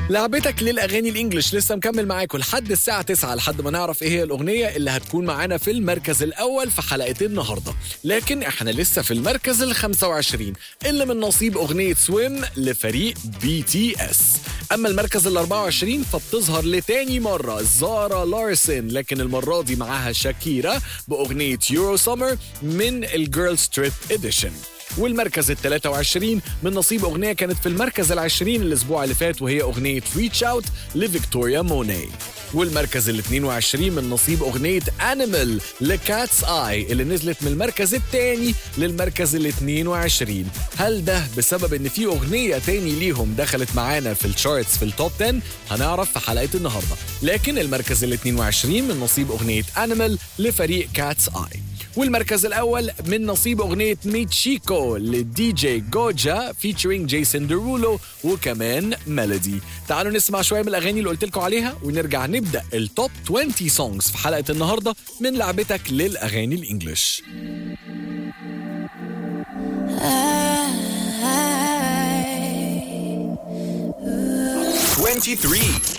لعبتك للاغاني الانجليش لسه مكمل معاكم لحد الساعه 9 لحد ما نعرف ايه هي الاغنيه اللي هتكون معانا في المركز الاول في حلقه النهارده لكن احنا لسه في المركز ال 25 اللي من نصيب اغنيه سويم لفريق بي تي اس اما المركز ال 24 فبتظهر لتاني مره زارا لارسن لكن المره دي معاها شاكيرا باغنيه يورو سمر من الجيرل تريب اديشن والمركز ال 23 من نصيب اغنيه كانت في المركز ال 20 الاسبوع اللي فات وهي اغنيه ريتش اوت لفيكتوريا موني والمركز ال 22 من نصيب اغنيه انيمال لكاتس اي اللي نزلت من المركز الثاني للمركز ال 22 هل ده بسبب ان في اغنيه تاني ليهم دخلت معانا في الشارتس في التوب 10 هنعرف في حلقه النهارده لكن المركز ال 22 من نصيب اغنيه انيمال لفريق كاتس اي والمركز الأول من نصيب أغنية ميتشيكو للدي جي جوجا فيتشرينج جيسون ديرولو وكمان ميلودي تعالوا نسمع شوية من الأغاني اللي قلت لكم عليها ونرجع نبدأ التوب 20 سونجز في حلقة النهاردة من لعبتك للأغاني الإنجليش 23.